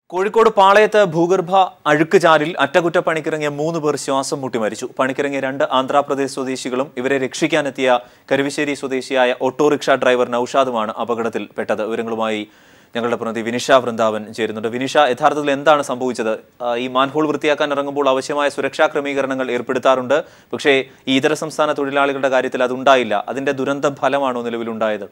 കോഴിക്കോട് പാളയത്ത് ഭൂഗർഭ അഴുക്കുചാലിൽ അറ്റകുറ്റപ്പണിക്കിറങ്ങിയ മൂന്ന് പേർ ശ്വാസം മുട്ടി മരിച്ചു പണിക്കിറങ്ങിയ രണ്ട് ആന്ധ്രാപ്രദേശ് സ്വദേശികളും ഇവരെ രക്ഷിക്കാനെത്തിയ കരുവശ്ശേരി സ്വദേശിയായ ഓട്ടോറിക്ഷ ഡ്രൈവർ നൌഷാദുമാണ് അപകടത്തിൽപ്പെട്ടത് വിവരങ്ങളുമായി ഞങ്ങളുടെ പ്രതിനിധി വിനിഷ വൃന്ദാവൻ ചേരുന്നുണ്ട് വിനിഷ യഥാർത്ഥത്തിൽ എന്താണ് സംഭവിച്ചത് ആ, ഈ മാൻഹോൾ വൃത്തിയാക്കാൻ ഇറങ്ങുമ്പോൾ ആവശ്യമായ സുരക്ഷാ ക്രമീകരണങ്ങൾ ഏർപ്പെടുത്താറുണ്ട് പക്ഷേ ഈ ഇതര സംസ്ഥാന തൊഴിലാളികളുടെ കാര്യത്തിൽ അതുണ്ടായില്ല അതിന്റെ ദുരന്ത ഫലമാണോ നിലവിലുണ്ടായത്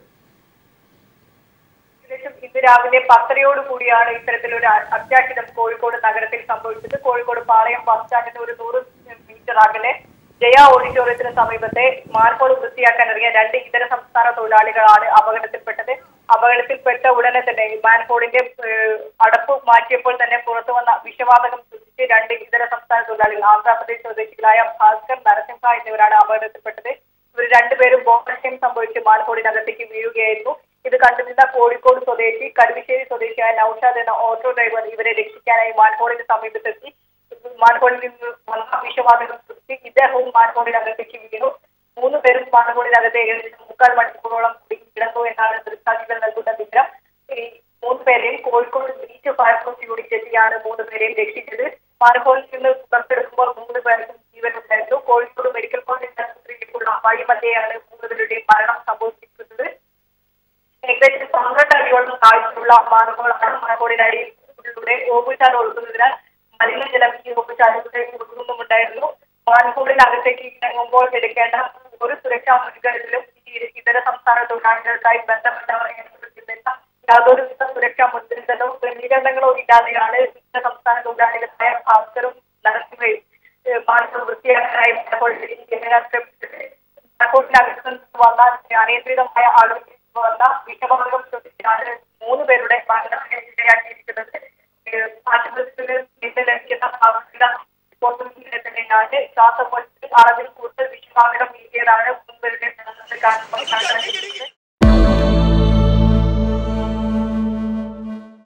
ഏകദേശം ഇന്ന് രാവിലെ പത്തരയോട് കൂടിയാണ് ഇത്തരത്തിലൊരു അ- അത്യാഹിതം കോഴിക്കോട് നഗരത്തിൽ സംഭവിച്ചത് കോഴിക്കോട് പാളയം ബസ് സ്റ്റാൻഡിന് ഒരു നൂറ് മീറ്റർ അകലെ ജയ ഓഡിറ്റോറിയത്തിന് സമീപത്തെ മാൻഹോൾ വൃത്തിയാക്കാൻ ഇറങ്ങിയ രണ്ട് ഇതര സംസ്ഥാന തൊഴിലാളികളാണ് അപകടത്തിൽപ്പെട്ടത് അപകടത്തിൽപ്പെട്ട ഉടനെ തന്നെ ഈ മാൻഹോളിന്റെ ഏഹ്, അടപ്പ് മാറ്റിയപ്പോൾ തന്നെ പുറത്തു വന്ന വിഷവാതകം സൃഷ്ടിച്ച് രണ്ട് ഇതര സംസ്ഥാന തൊഴിലാളികൾ ആന്ധ്രാപ്രദേശ് സ്വദേശികളായ ഭാസ്കർ നരസിംഹ എന്നിവരാണ് അപകടത്തിൽപ്പെട്ടത് ഇവർ രണ്ടുപേരും ബോധക്ഷയം സംഭവിച്ച് മാൻഹോളിനകത്തേക്ക് വീഴുകയായിരുന്നു ഇത് കണ്ടുനിന്ന കോഴിക്കോട് സ്വദേശി കരുവശ്ശേരി സ്വദേശിയായ നൌഷാദ് എന്ന ഓട്ടോ ഡ്രൈവർ ഇവരെ രക്ഷിക്കാനായി മാൻഹോളിന് സമീപത്തെത്തി മാൻഹോളിൽ നിന്ന് വന്ന വിഷവാതകം സൃഷ്ടി ഇദ്ദേഹവും മാൻഹോളിനകത്തേക്ക് വീണു മൂന്ന് പേരും മാൻഹോളിനകത്ത് ഏകദേശം മുക്കാൽ മണിക്കൂറോളം കുടുങ്ങി കിടന്നു എന്നാണ് ദൃക്സാക്ഷികൾ നൽകുന്ന വിവരം ഈ മൂന്ന് പേരെയും കോഴിക്കോട് ബീച്ച് ഫയർഫോഴ്സ് യൂണിറ്റ് എത്തിയാണ് മൂന്ന് പേരെയും രക്ഷിച്ചത് മാൻഹോളിൽ നിന്ന് പുറത്തെടുക്കുമ്പോൾ മൂന്ന് പേർക്കും ജീവനുണ്ടായിരുന്നു കോഴിക്കോട് മെഡിക്കൽ കോളേജ് ആശുപത്രിയിലേക്കുള്ള വഴിമധ്യയാണ് മൂന്ന് പേരുടെയും മരണം സംഭവിച്ചിരിക്കുന്നത് ഏകദേശം പന്ത്രണ്ട് അടിയോളം താഴ്ചയുള്ള മാർഗങ്ങളാണ് മാൻഹോളിനടിയിലൂടെ ഓപ്പുചാൽ ഒഴുകുന്നതിനാൽ മലിനജലം ഈ ഓപ്പുചാലിലൂടെ ഒഴുകുന്നുമുണ്ടായിരുന്നു മാൻഹോളിനകത്തേക്ക് ഇറങ്ങുമ്പോൾ എടുക്കേണ്ട ഒരു സുരക്ഷാ മുൻകരുതലും ഈ ഇതര സംസ്ഥാന തൊഴിലാളികൾക്കായി ബന്ധപ്പെട്ടവർ ഏർപ്പെടുത്തുന്നില്ല യാതൊരു വിധ സുരക്ഷാ മുൻകരുതലോ ക്രമീകരണങ്ങളോ ഇല്ലാതെയാണ് ഇതര സംസ്ഥാന തൊഴിലാളികളായ ഭാസ്കറും നരസിംഹയും ഏഹ്, മാൻഹോൾ വൃത്തിയാക്കാനായി മാൻഹോളിലേക്ക് ശ്രമിച്ചത് മാൻഹോളിനകത്ത് നിന്ന് വന്ന അനിയന്ത്രിതമായ ആളുകൾ വന്ന വിഷമർഗം സൃഷ്ടിച്ചാണ് മൂന്ന് പേരുടെ മരണത്തിന് ഇടയാക്കിയിരിക്കുന്നത് ഏഹ് ആശുപത്രിയിൽ നിന്ന് ലഭിക്കുന്ന അവസ്ഥ റിപ്പോർട്ടിനെ തന്നെയാണ് ശ്വാസകോശത്തിൽ അളവിൽ കൂടുതൽ വിഷവാതകം വീട്ടിയതാണ് മൂന്ന് പേരുടെ മരണത്തിന് കാരണമായി കണ്ടെത്തിയിരിക്കുന്നത്